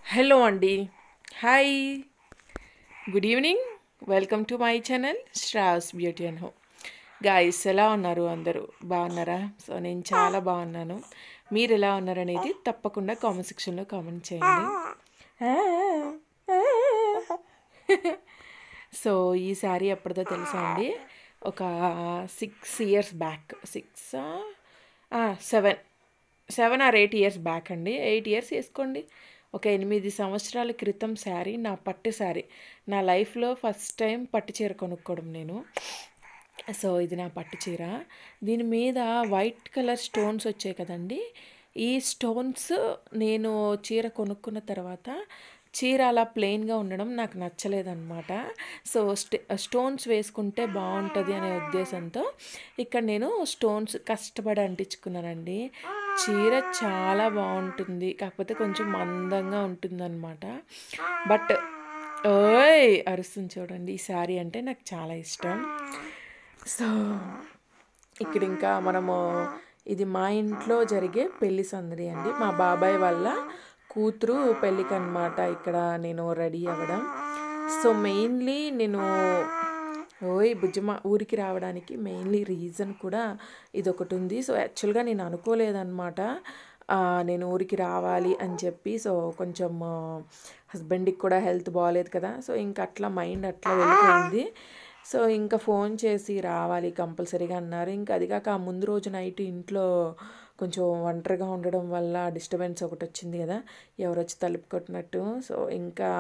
hello అండి hi good evening welcome to my channel Sravs beauty and home guys ఎలా ఉన్నారు అందరూ బాగున్నారా సో నేను చాలా బాగున్నాను మీరు ఎలా ఉన్నారనేది తప్పకుండా కామెంట్ సెక్షన్లో కామెంట్ చేయండి సో ఈ శారీ ఎప్పటిదో తెలుసా అండి ఒక six years back six seven seven or eight years back అండి ఎయిట్ ఇయర్స్ వేసుకోండి ఒక ఎనిమిది సంవత్సరాల క్రితం శారీ నా పట్టు శారీ నా లైఫ్లో ఫస్ట్ టైం పట్టు చీర కొనుక్కోవడం నేను సో ఇది నా పట్టు చీర దీని మీద వైట్ కలర్ స్టోన్స్ వచ్చాయి కదండి ఈ స్టోన్స్ నేను చీర కొనుక్కున్న తర్వాత చీర అలా ప్లెయిన్గా ఉండడం నాకు నచ్చలేదన్నమాట సో స్టే స్టోన్స్ వేసుకుంటే బాగుంటుంది అనే ఉద్దేశంతో ఇక్కడ నేను స్టోన్స్ కష్టపడి అంటించుకున్నానండి చీర చాలా బాగుంటుంది కాకపోతే కొంచెం మందంగా ఉంటుందన్నమాట బట్ ఓయ్ అరుస్తుంది చూడండి ఈ శారీ అంటే నాకు చాలా ఇష్టం సో ఇక్కడ ఇంకా మనము ఇది మా ఇంట్లో జరిగే పెళ్లి సందడి అండి మా బాబాయ్ వల్ల కూతురు పెళ్ళికి అనమాట ఇక్కడ నేను రెడీ అవ్వడం సో మెయిన్లీ నేను ఓయ్ బుజ్జమ్మ ఊరికి రావడానికి మెయిన్లీ రీజన్ కూడా ఇది ఒకటి ఉంది సో యాక్చువల్గా నేను అనుకోలేదన్నమాట నేను ఊరికి రావాలి అని చెప్పి సో కొంచెం హస్బెండ్కి కూడా హెల్త్ బాగాలేదు కదా సో ఇంకా అట్లా మైండ్ అట్లా వెళ్ళిపోయింది సో ఇంకా ఫోన్ చేసి రావాలి కంపల్సరీగా అన్నారు ఇంకా అది కాక ఆ ముందు రోజు నైట్ ఇంట్లో కొంచెం ఒంటరిగా ఉండడం వల్ల డిస్టర్బెన్స్ ఒకటి వచ్చింది కదా ఎవరు వచ్చి తలుపు కొట్టినట్టు సో ఇంకా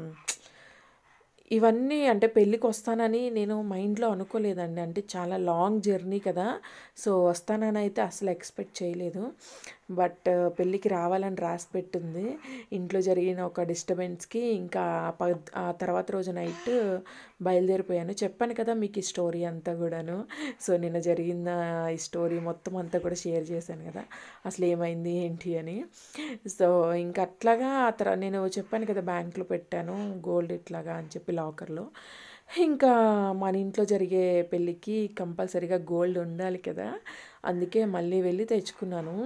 ఇవన్నీ అంటే పెళ్ళికి వస్తానని నేను మైండ్లో అనుకోలేదండి అంటే చాలా లాంగ్ జర్నీ కదా సో వస్తానని అయితే అసలు ఎక్స్పెక్ట్ చేయలేదు బట్ పెళ్ళికి రావాలని రాసి పెట్టింది ఇంట్లో జరిగిన ఒక డిస్టర్బెన్స్కి ఇంకా ప ఆ తర్వాత రోజు నైట్ బయలుదేరిపోయాను చెప్పాను కదా మీకు ఈ స్టోరీ అంతా కూడాను సో నిన్న జరిగిన ఈ స్టోరీ మొత్తం అంతా కూడా షేర్ చేశాను కదా అసలు ఏమైంది ఏంటి అని సో ఇంకా అట్లాగా తర్వాత నేను చెప్పాను కదా బ్యాంక్లో పెట్టాను గోల్డ్ ఇట్లాగా అని చెప్పి లాకర్లో ఇంకా మన ఇంట్లో జరిగే పెళ్ళికి కంపల్సరీగా గోల్డ్ ఉండాలి కదా అందుకే మళ్ళీ వెళ్ళి తెచ్చుకున్నాను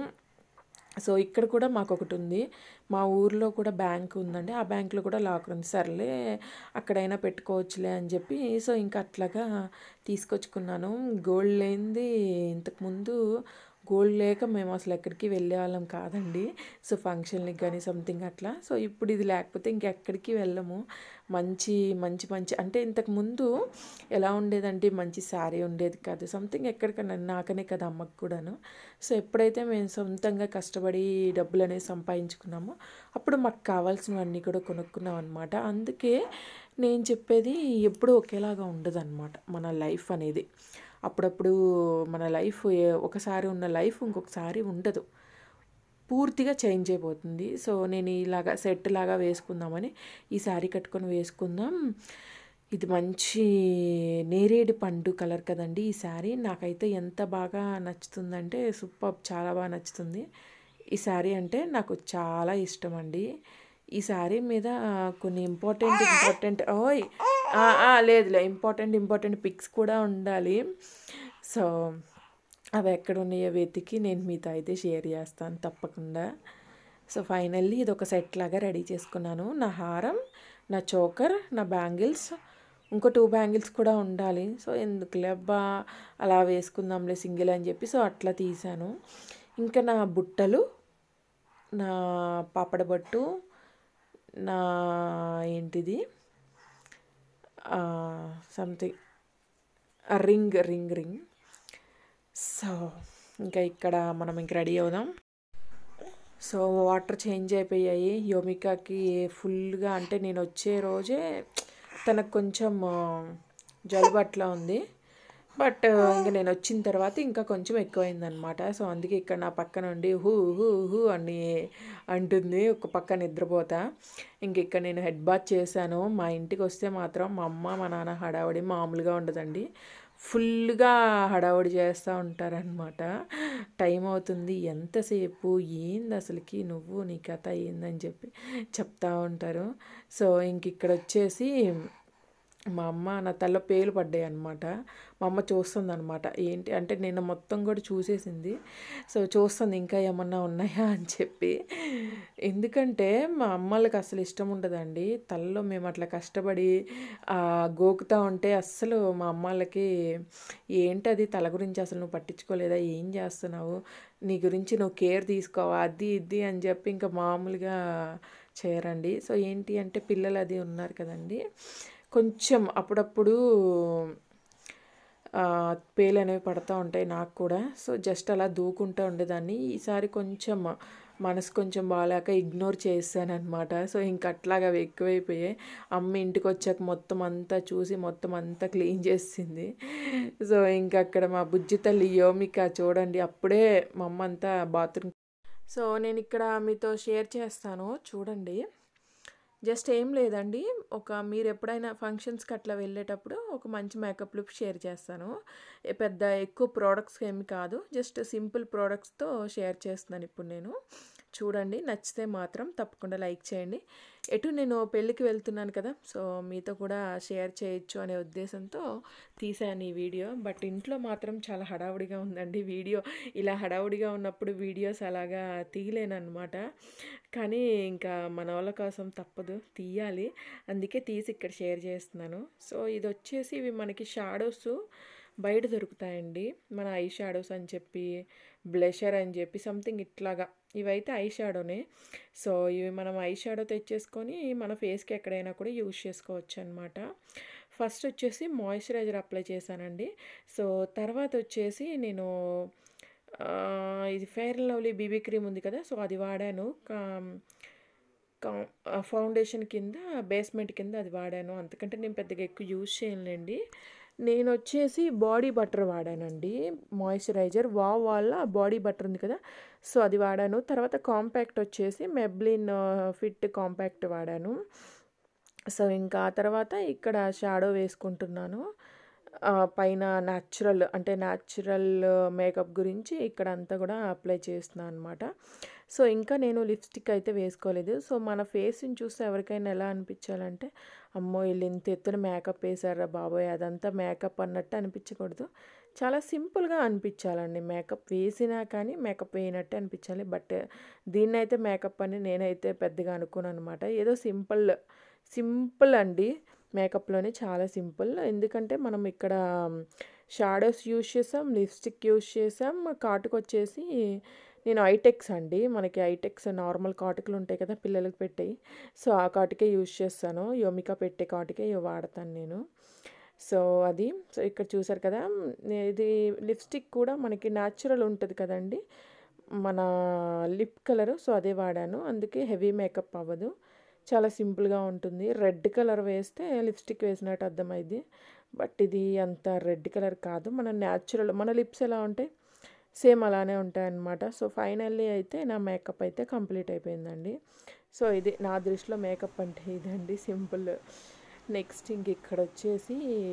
సో ఇక్కడ కూడా మాకు ఒకటి ఉంది మా ఊర్లో కూడా బ్యాంక్ ఉందండి ఆ బ్యాంక్లో కూడా లాకర్ ఉంది సర్లే అక్కడైనా పెట్టుకోవచ్చులే అని చెప్పి సో ఇంకా అట్లాగా తీసుకొచ్చుకున్నాను గోల్డ్ లేనిది ఇంతకుముందు గోల్డ్ లేక మేము అసలు ఎక్కడికి వెళ్ళే వాళ్ళం కాదండి సో ఫంక్షన్కి కానీ సంథింగ్ అట్లా సో ఇప్పుడు ఇది లేకపోతే ఇంకెక్కడికి వెళ్ళము మంచి మంచి మంచి అంటే ఇంతకు ముందు ఎలా ఉండేదంటే మంచి శారీ ఉండేది కాదు సంథింగ్ ఎక్కడికన్నా నాకనే కదా అమ్మకు కూడాను సో ఎప్పుడైతే మేము సొంతంగా కష్టపడి డబ్బులు అనేది సంపాదించుకున్నామో అప్పుడు మాకు కావాల్సినవన్నీ కూడా కొనుక్కున్నాం అనమాట అందుకే నేను చెప్పేది ఎప్పుడూ ఒకేలాగా ఉండదు అనమాట మన లైఫ్ అనేది అప్పుడప్పుడు మన లైఫ్ ఒకసారి ఉన్న లైఫ్ ఇంకొకసారి ఉండదు పూర్తిగా చేంజ్ అయిపోతుంది సో నేను ఇలాగా సెట్ లాగా వేసుకుందామని ఈ శారీ కట్టుకొని వేసుకుందాం ఇది మంచి నేరేడు పండు కలర్ కదండి ఈ శారీ నాకైతే ఎంత బాగా నచ్చుతుందంటే సూపర్ చాలా బాగా నచ్చుతుంది ఈ శారీ అంటే నాకు చాలా ఇష్టం అండి ఈ శారీ మీద కొన్ని ఇంపార్టెంట్ ఇంపార్టెంట్ ఓయ్ లేదులే ఇంపార్టెంట్ ఇంపార్టెంట్ పిక్స్ కూడా ఉండాలి సో అవి ఎక్కడ ఉన్నాయో వెతికి నేను మీతో అయితే షేర్ చేస్తాను తప్పకుండా సో ఫైనల్లీ ఇది ఒక సెట్ లాగా రెడీ చేసుకున్నాను నా హారం నా చోకర్ నా బ్యాంగిల్స్ ఇంకో టూ బ్యాంగిల్స్ కూడా ఉండాలి సో ఎందుకులే అబ్బా అలా వేసుకుందాంలే సింగిల్ అని చెప్పి సో అట్లా తీసాను ఇంకా నా బుట్టలు నా పాపడ బట్టు నా ఏంటిది something ring ring ring so ఇంకా ఇక్కడ మనం ఇంక రెడీ అవుదాం సో వాటర్ చేంజ్ అయిపోయాయి యోమికాకి ఫుల్గా అంటే నేను వచ్చే రోజే తనకు కొంచెం జలుబు అట్లా ఉంది బట్ ఇంకా నేను వచ్చిన తర్వాత ఇంకా కొంచెం ఎక్కువైందనమాట సో అందుకే ఇక్కడ నా పక్క నుండి హూ హూ హూ అని అంటుంది ఒక పక్క నిద్రపోతా ఇంక ఇక్కడ నేను హెడ్ బాత్ చేశాను మా ఇంటికి వస్తే మాత్రం మా అమ్మ మా నాన్న హడావుడి మామూలుగా ఉండదండి ఫుల్గా హడావుడి చేస్తూ ఉంటారనమాట టైం అవుతుంది ఎంతసేపు ఏంది అసలుకి నువ్వు నీ కథ ఏందని చెప్పి చెప్తా ఉంటారు సో ఇంక ఇక్కడ వచ్చేసి మా అమ్మ నా తలలో పేలు పడ్డాయి అనమాట మా అమ్మ చూస్తుంది అనమాట ఏంటి అంటే నిన్న మొత్తం కూడా చూసేసింది సో చూస్తుంది ఇంకా ఏమన్నా ఉన్నాయా అని చెప్పి ఎందుకంటే మా అమ్మలకి అసలు ఇష్టం ఉండదండి తలలో మేము అట్లా కష్టపడి ఆ, గోకుతా ఉంటే అస్సలు మా అమ్మాళ్ళకి ఏంటది తల గురించి అసలు నువ్వు పట్టించుకోలేదా ఏం చేస్తున్నావు నీ గురించి నువ్వు కేర్ తీసుకోవా అది ఇది అని చెప్పి ఇంకా మామూలుగా చేయరండి సో ఏంటి అంటే పిల్లలు అది ఉన్నారు కదండి కొంచెం అప్పుడప్పుడు ఆ, పేలు అనేవి పడతా ఉంటాయి నాకు కూడా సో జస్ట్ అలా దూకుంటూ ఉండేదాన్ని ఈసారి కొంచెం మనసు కొంచెం బాగాలేక ఇగ్నోర్ చేశాను అనమాట సో ఇంక అట్లాగా అవి ఎక్కువైపోయాయి అమ్మ ఇంటికి వచ్చాక మొత్తం అంతా చూసి మొత్తం అంతా క్లీన్ చేసింది సో ఇంక అక్కడ మా బుజ్జి తల్లి యోమిక చూడండి అప్పుడే మా అమ్మ అంతా బాత్రూమ్ సో నేను ఇక్కడ మీతో షేర్ చేస్తాను చూడండి జస్ట్ ఏం లేదండి ఒక మీరు ఎప్పుడైనా ఫంక్షన్స్కి అట్లా వెళ్ళేటప్పుడు ఒక మంచి మేకప్ లుక్ షేర్ చేస్తాను ఏ పెద్ద ఎక్కువ ప్రోడక్ట్స్ ఏమి కాదు జస్ట్ సింపుల్ ప్రోడక్ట్స్తో షేర్ చేస్తున్నాను ఇప్పుడు నేను చూడండి నచ్చితే మాత్రం తప్పకుండా లైక్ చేయండి ఎటు నేను పెళ్ళికి వెళ్తున్నాను కదా సో మీతో కూడా షేర్ చేయొచ్చు అనే ఉద్దేశంతో తీసాను ఈ వీడియో బట్ ఇంట్లో మాత్రం చాలా హడావుడిగా ఉందండి వీడియో ఇలా హడావుడిగా ఉన్నప్పుడు వీడియోస్ అలాగా తీయలేనమాట కానీ ఇంకా మన వాళ్ళ కోసం తప్పదు తీయాలి అందుకే తీసి ఇక్కడ షేర్ చేస్తున్నాను సో ఇది వచ్చేసి ఇవి మనకి షాడోస్ బయట దొరుకుతాయండి మన ఐ షాడోస్ అని చెప్పి బ్లెషర్ అని చెప్పి సంథింగ్ ఇట్లాగా ఇవైతే ఐ షాడోనే సో ఇవి మనం ఐ షాడో తెచ్చేసుకొని మన ఫేస్కి ఎక్కడైనా కూడా యూజ్ చేసుకోవచ్చు అనమాట ఫస్ట్ వచ్చేసి మాయిశ్చరైజర్ అప్లై చేశానండి సో తర్వాత వచ్చేసి నేను ఆ, ఇది fair and lovely BB cream ఉంది కదా సో అది వాడాను కా- కా- ఆ ఫౌండేషన్ కింద బేస్మెంట్ కింద అది వాడాను అంతకంటే నేను పెద్దగా ఎక్కువ యూజ్ చేయలేండి నేను వచ్చేసి బాడీ బటర్ వాడానండి మాయిశ్చరైజర్ వా వాళ్ళ బాడీ బటర్ ఉంది కదా సో అది వాడాను తర్వాత కాంపాక్ట్ వచ్చేసి మెబ్లిన్ ఫిట్ కాంపాక్ట్ వాడాను సో ఇంకా ఆ తర్వాత ఇక్కడ షాడో వేసుకుంటున్నాను ఆ, పైన న్యాచురల్ అంటే న్యాచురల్ మేకప్ గురించి ఇక్కడ అంతా కూడా అప్లై చేస్తున్నాను అనమాట సో ఇంకా నేను లిప్స్టిక్ అయితే వేసుకోలేదు సో మన ఫేస్ని చూస్తే ఎవరికైనా ఎలా అనిపించాలంటే అమ్మో వీళ్ళు ఇంత ఎత్తున మేకప్ వేసారా బాబోయ్ అదంతా మేకప్ అన్నట్టు అనిపించకూడదు చాలా సింపుల్గా అనిపించాలండి మేకప్ వేసినా కానీ మేకప్ వేయనట్టే అనిపించాలి బట్ దీన్ని అయితే మేకప్ అని నేనైతే పెద్దగా అనుకోను అనమాట ఏదో సింపుల్ సింపుల్ అండి మేకప్లోనే చాలా సింపుల్ ఎందుకంటే మనం ఇక్కడ షాడోస్ యూజ్ చేసాం లిప్స్టిక్ యూజ్ చేసాం కాటుకు వచ్చేసి నేను ఐటెక్స్ అండి మనకి ఐటెక్స్ నార్మల్ కాటుకలు ఉంటాయి కదా పిల్లలకి పెట్టేవి సో ఆ కాటుకే యూజ్ చేస్తాను యోమిక పెట్టే కాటుకే ఇవి వాడతాను నేను సో అది సో ఇక్కడ చూసారు కదా ఇది లిప్స్టిక్ కూడా మనకి న్యాచురల్ ఉంటుంది కదండి మన లిప్ కలర్ సో అదే వాడాను అందుకే హెవీ మేకప్ అవ్వదు చాలా సింపుల్గా ఉంటుంది రెడ్ కలర్ వేస్తే లిప్స్టిక్ వేసినట్టు అర్థమైంది బట్ ఇది అంత రెడ్ కలర్ కాదు మన న్యాచురల్ మన లిప్స్ ఎలా ఉంటాయి సేమ్ అలానే ఉంటాయన్నమాట సో ఫైనల్లీ అయితే నా మేకప్ అయితే కంప్లీట్ అయిపోయిందండి సో ఇది నా దృష్టిలో మేకప్ అంటే ఇదండి సింపుల్ నెక్స్ట్ ఇంక ఇక్కడ వచ్చేసి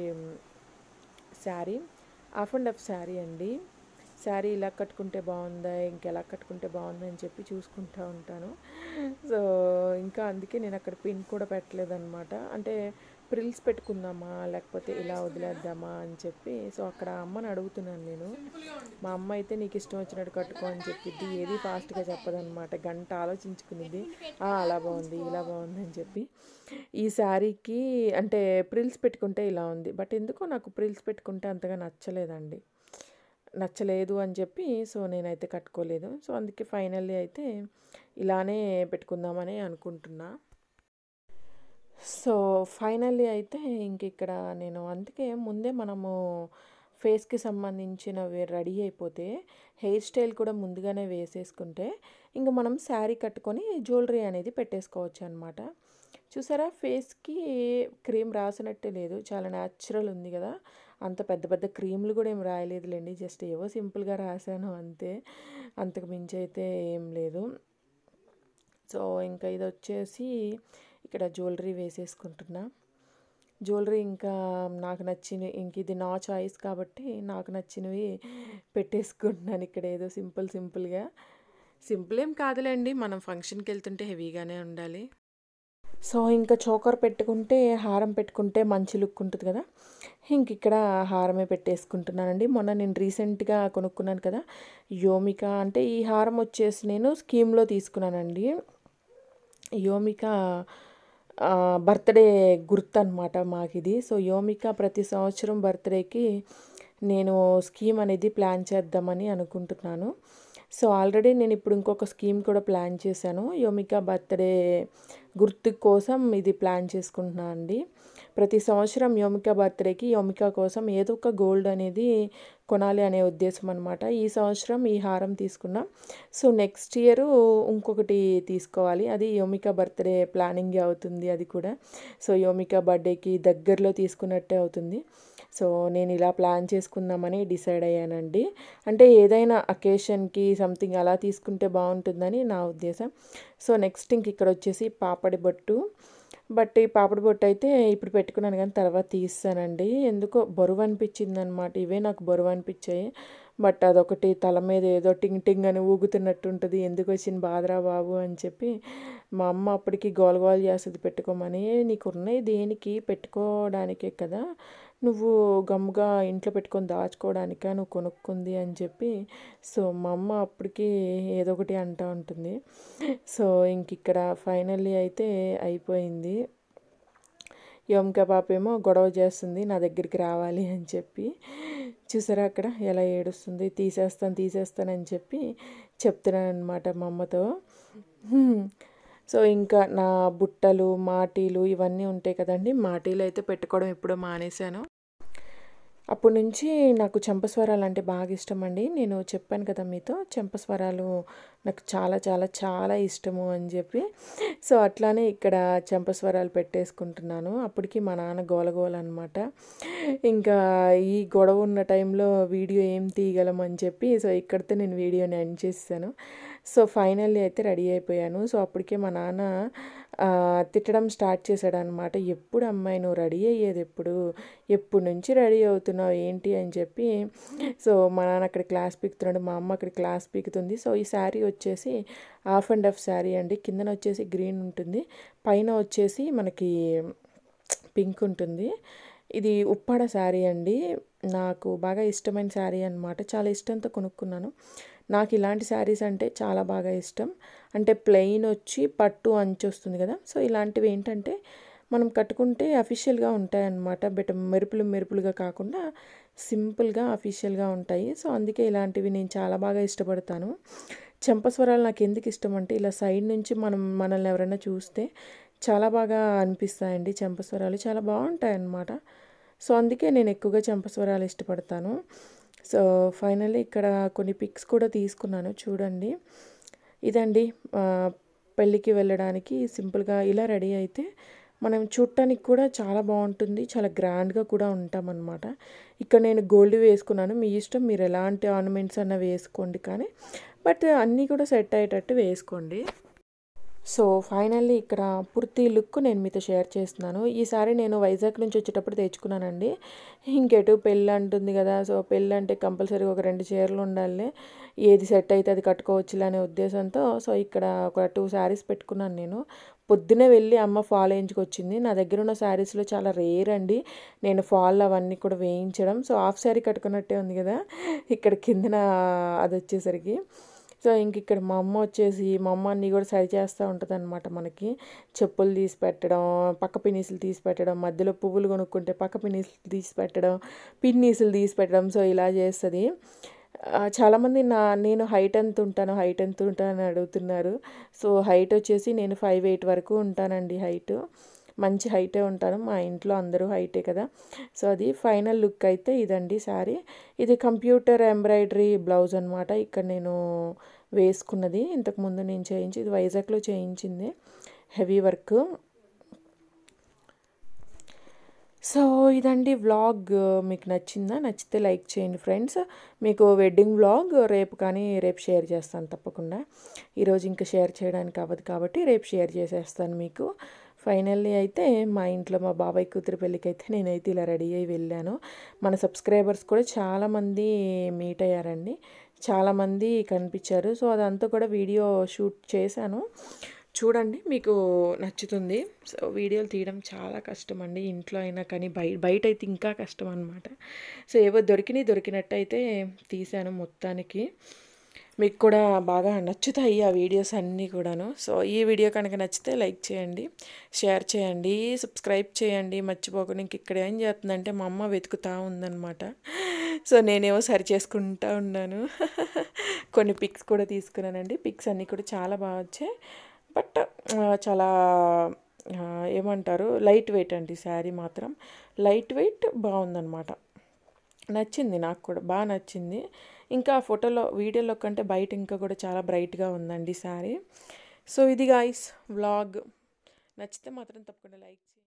sari half and half sari అండి శారీ ఇలా కట్టుకుంటే బాగుందా ఇంకెలా కట్టుకుంటే బాగుందా అని చెప్పి చూసుకుంటూ ఉంటాను సో ఇంకా అందుకే నేను అక్కడ పిన్ కూడా పెట్టలేదన్నమాట అంటే ప్రిల్స్ పెట్టుకుందామా లేకపోతే ఇలా వదిలేద్దామా అని చెప్పి సో అక్కడ అమ్మని అడుగుతున్నాను నేను మా అమ్మ అయితే నీకు ఇష్టం వచ్చినట్టు కట్టుకో అని చెప్పిద్ది ఏది ఫాస్ట్గా చెప్పదన్నమాట గంట ఆలోచించుకునేది "ఆ, అలా బాగుంది ఇలా బాగుంది అని చెప్పి ఈ శారీకి అంటే ప్రిల్స్ పెట్టుకుంటే ఇలా ఉంది బట్ ఎందుకో నాకు ప్రిల్స్ పెట్టుకుంటే అంతగా నచ్చలేదండి నచ్చలేదు అని చెప్పి సో నేనైతే కట్టుకోలేదు సో అందుకే ఫైనల్లీ అయితే ఇలానే పెట్టుకుందామని అనుకుంటున్నా సో ఫైనల్లీ అయితే ఇంక ఇక్కడ నేను అందుకే ముందే మనము ఫేస్కి సంబంధించినవి రెడీ అయిపోతే హెయిర్ స్టైల్ కూడా ముందుగానే వేసేసుకుంటే ఇంకా మనం శారీ కట్టుకొని జ్యువెలరీ అనేది పెట్టేసుకోవచ్చు అనమాట చూసారా ఫేస్కి క్రీమ్ రాసినట్టే లేదు చాలా న్యాచురల్ ఉంది కదా అంత పెద్ద పెద్ద క్రీమ్లు కూడా ఏం రాయలేదులేండి జస్ట్ ఏవో సింపుల్గా రాశాను అంతే అంతకు మించి అయితే ఏం లేదు సో ఇంకా ఇది వచ్చేసి ఇక్కడ జ్యువెలరీ వేసేసుకుంటున్నా జ్యువెలరీ ఇంకా నాకు నచ్చినవి ఇంక ఇది నా చాయిస్ కాబట్టి నాకు నచ్చినవి పెట్టేసుకుంటున్నాను ఇక్కడ ఏదో సింపుల్ సింపుల్గా సింపుల్ ఏం కాదులేండి మనం ఫంక్షన్కి వెళ్తుంటే హెవీగానే ఉండాలి సో ఇంకా చోకర్ పెట్టుకుంటే హారం పెట్టుకుంటే మంచి లుక్ ఉంటుంది కదా ఇంక ఇక్కడ హారమే పెట్టేసుకుంటున్నానండి మొన్న నేను రీసెంట్గా కొనుక్కున్నాను కదా యోమిక అంటే ఈ హారం వచ్చేసి నేను స్కీమ్లో తీసుకున్నానండి యోమిక బర్త్డే గుర్తు అనమాట మాకు ఇది సో యోమిక ప్రతి సంవత్సరం బర్త్డేకి నేను స్కీమ్ అనేది ప్లాన్ చేద్దామని అనుకుంటున్నాను సో ఆల్రెడీ నేను ఇప్పుడు ఇంకొక స్కీమ్ కూడా ప్లాన్ చేశాను యోమిక బర్త్డే గుర్తు కోసం ఇది ప్లాన్ చేసుకుంటున్నాను అండి ప్రతి సంవత్సరం యోమిక బర్త్డేకి యోమిక కోసం ఏదో ఒక గోల్డ్ అనేది కొనాలి అనే ఉద్దేశం అనమాట ఈ సంవత్సరం ఈ హారం తీసుకున్నాం సో నెక్స్ట్ ఇయర్ ఇంకొకటి తీసుకోవాలి అది యోమిక బర్త్డే ప్లానింగ్ అవుతుంది అది కూడా సో యోమిక బర్త్డేకి దగ్గరలో తీసుకున్నట్టే అవుతుంది సో నేను ఇలా ప్లాన్ చేసుకుందామని డిసైడ్ అయ్యానండి అంటే ఏదైనా అకేషన్కి సంథింగ్ అలా తీసుకుంటే బాగుంటుందని నా ఉద్దేశం సో నెక్స్ట్ ఇంక ఇక్కడ వచ్చేసి పాపడి బొట్టు బట్ ఈ పాపడి బొట్టు అయితే ఇప్పుడు పెట్టుకున్నాను కానీ తర్వాత తీస్తానండి ఎందుకో బరువు అనిపించింది అనమాట ఇవే నాకు బరువు అనిపించాయి బట్ అదొకటి తల మీద ఏదో టింగ్ టింగ్ అని ఊగుతున్నట్టు ఉంటుంది ఎందుకు వచ్చిన బాధరా బాబు అని చెప్పి మా అమ్మ అప్పటికి గోల గోల చేస్తుంది పెట్టుకోమని నీకు ఉన్నాయి దేనికి పెట్టుకోవడానికే కదా నువ్వు గమ్ముగా ఇంట్లో పెట్టుకొని దాచుకోవడానికా నువ్వు కొనుక్కుంది అని చెప్పి సో మా అమ్మ అప్పటికి ఏదో ఒకటి అంటూ ఉంటుంది సో ఇంక ఇక్కడ ఫైనల్లీ అయితే అయిపోయింది యోమిక పాప ఏమో గొడవ చేస్తుంది నా దగ్గరికి రావాలి అని చెప్పి చూసారా అక్కడ ఎలా ఏడుస్తుంది తీసేస్తాను తీసేస్తానని చెప్పి చెప్తున్నాను అనమాట మా అమ్మతో సో ఇంకా నా బుట్టలు మాటీలు ఇవన్నీ ఉంటాయి కదండి మాటీలు అయితే పెట్టుకోవడం ఎప్పుడో మానేశాను అప్పటి నుంచి నాకు చెంపస్వరాలు అంటే బాగా ఇష్టం అండి నేను చెప్పాను కదా మీతో చెంపస్వరాలు నాకు చాలా చాలా చాలా ఇష్టము అని చెప్పి సో అట్లానే ఇక్కడ చెంపస్వరాలు పెట్టేసుకుంటున్నాను అప్పటికి మా నాన్న గోలగోల అనమాట ఇంకా ఈ గొడవ ఉన్న టైంలో వీడియో ఏం తీయగలం అని చెప్పి సో ఇక్కడితో నేను వీడియోని ఎండ్ చేసాను సో ఫైనల్లీ అయితే రెడీ అయిపోయాను సో అప్పటికే మా నాన్న తిట్టడం స్టార్ట్ చేశాడు అనమాట ఎప్పుడు అమ్మాయి నువ్వు రెడీ అయ్యేది ఎప్పుడు ఎప్పుడు నుంచి రెడీ అవుతున్నావు ఏంటి అని చెప్పి సో మా నాన్న అక్కడ క్లాస్ పీకుతున్నాడు మా అమ్మ అక్కడ క్లాస్ పీకుతుంది సో ఈ శారీ వచ్చేసి హాఫ్ అండ్ హాఫ్ శారీ అండి కిందన వచ్చేసి గ్రీన్ ఉంటుంది పైన వచ్చేసి మనకి పింక్ ఉంటుంది ఇది ఉప్పాడ శారీ అండి నాకు బాగా ఇష్టమైన శారీ అనమాట చాలా ఇష్టంతో కొనుక్కున్నాను నాకు ఇలాంటి శారీస్ అంటే చాలా బాగా ఇష్టం అంటే ప్లెయిన్ వచ్చి పట్టు అంచు వస్తుంది కదా సో ఇలాంటివి ఏంటంటే మనం కట్టుకుంటే అఫీషియల్గా ఉంటాయన్నమాట బట్ మెరుపులు మెరుపులుగా కాకుండా సింపుల్గా అఫీషియల్గా ఉంటాయి సో అందుకే ఇలాంటివి నేను చాలా బాగా ఇష్టపడతాను చెంపస్వరాలు నాకు ఎందుకు ఇష్టం అంటే ఇలా సైడ్ నుంచి మనం మనల్ని ఎవరైనా చూస్తే చాలా బాగా అనిపిస్తాయండి చెంపస్వరాలు చాలా బాగుంటాయి అన్నమాట సో అందుకే నేను ఎక్కువగా చెంపస్వరాలు ఇష్టపడతాను సో ఫైనల్లీ ఇక్కడ కొన్ని పిక్స్ కూడా తీసుకున్నాను చూడండి ఇదండి పెళ్ళికి వెళ్ళడానికి సింపుల్గా ఇలా రెడీ అయితే మనం చూడటానికి కూడా చాలా బాగుంటుంది చాలా గ్రాండ్గా కూడా ఉంటామన్నమాట ఇక్కడ నేను గోల్డ్ వేసుకున్నాను మీ ఇష్టం మీరు ఎలాంటి ఆర్నమెంట్స్ అన్న వేసుకోండి కానీ బట్ అన్నీ కూడా సెట్ అయ్యేటట్టు వేసుకోండి సో ఫైనల్లీ ఇక్కడ పూర్తి లుక్ నేను మీతో షేర్ చేస్తున్నాను ఈసారి నేను వైజాగ్ నుంచి వచ్చేటప్పుడు తెచ్చుకున్నానండి ఇంకెటు పెళ్ళి అంటుంది కదా సో పెళ్ళి అంటే కంపల్సరీ ఒక రెండు చీరలు ఉండాలి ఏది సెట్ అయితే అది కట్టుకోవచ్చులే అనే ఉద్దేశంతో సో ఇక్కడ ఒక టూ శారీస్ పెట్టుకున్నాను నేను పొద్దునే వెళ్ళి అమ్మ ఫాల్ వేయించుకొచ్చింది నా దగ్గర ఉన్న శారీస్లో చాలా రేర్ అండి నేను ఫాల్ అవన్నీ కూడా వేయించడం సో హాఫ్ శారీ కట్టుకున్నట్టే ఉంది కదా ఇక్కడ కిందన అది వచ్చేసరికి సో ఇంక ఇక్కడ మా అమ్మ వచ్చేసి మా అమ్మ అన్నీ కూడా సరి చేస్తూ ఉంటుంది అనమాట మనకి చెప్పులు తీసి పెట్టడం పక్క పిన్నీసులు తీసి పెట్టడం మధ్యలో పువ్వులు కొనుక్కుంటే పక్క పిన్నీసులు తీసి పెట్టడం పిన్నీసులు తీసి పెట్టడం సో ఇలా చేస్తుంది చాలామంది నా నేను హైట్ ఎంత ఉంటాను హైట్ ఎంత ఉంటానని అడుగుతున్నారు సో హైట్ వచ్చేసి నేను ఫైవ్ ఎయిట్ వరకు ఉంటానండి హైట్ మంచి హైటే ఉంటాను మా ఇంట్లో అందరూ హైటే కదా సో అది ఫైనల్ లుక్ అయితే ఇదండి శారీ ఇది కంప్యూటర్ ఎంబ్రాయిడరీ బ్లౌజ్ అనమాట ఇక్కడ నేను వేసుకున్నది ఇంతకుముందు నేను చేయించి ఇది వైజాగ్లో చేయించింది హెవీ వర్క్ సో ఇదండి వ్లాగ్ మీకు నచ్చిందా నచ్చితే లైక్ చేయండి ఫ్రెండ్స్ మీకు వెడ్డింగ్ వ్లాగ్ రేపు కానీ రేపు షేర్ చేస్తాను తప్పకుండా ఈరోజు ఇంకా షేర్ చేయడానికి అవ్వదు కాబట్టి రేపు షేర్ చేసేస్తాను మీకు ఫైనల్లీ అయితే మా ఇంట్లో మా బాబాయ్ కూతురు పెళ్ళికి అయితే నేనైతే ఇలా రెడీ అయ్యి వెళ్ళాను మన సబ్స్క్రైబర్స్ కూడా చాలామంది మీట్ అయ్యారండి చాలామంది కనిపించారు సో అదంతా కూడా వీడియో షూట్ చేశాను చూడండి మీకు నచ్చుతుంది సో వీడియోలు తీయడం చాలా కష్టం అండి ఇంట్లో అయినా కానీ బయ బయట అయితే ఇంకా కష్టం అనమాట సో ఏవో దొరికినాయి దొరికినట్టయితే తీశాను మొత్తానికి మీకు కూడా బాగా నచ్చుతాయి ఆ వీడియోస్ అన్నీ కూడాను సో ఈ వీడియో కనుక నచ్చితే లైక్ చేయండి షేర్ చేయండి సబ్స్క్రైబ్ చేయండి మర్చిపోకుండా ఇంక ఇక్కడ ఏం చేస్తుందంటే మా అమ్మ వెతుకుతూ ఉందన్నమాట సో నేనేమో సరి చేసుకుంటా ఉన్నాను కొన్ని పిక్స్ కూడా తీసుకున్నానండి పిక్స్ అన్నీ కూడా చాలా బాగా వచ్చాయి బట్ చాలా ఆ, ఏమంటారు లైట్ వెయిట్ అండి శారీ మాత్రం లైట్ వెయిట్ బాగుందన్నమాట నచ్చింది నాకు కూడా బాగా నచ్చింది ఇంకా ఫోటోలో వీడియోలో కంటే బయట ఇంకా కూడా చాలా బ్రైట్గా ఉందండి శారీ సో ఇది గాయస్ వ్లాగ్ నచ్చితే మాత్రం తప్పకుండా లైక్ చేయండి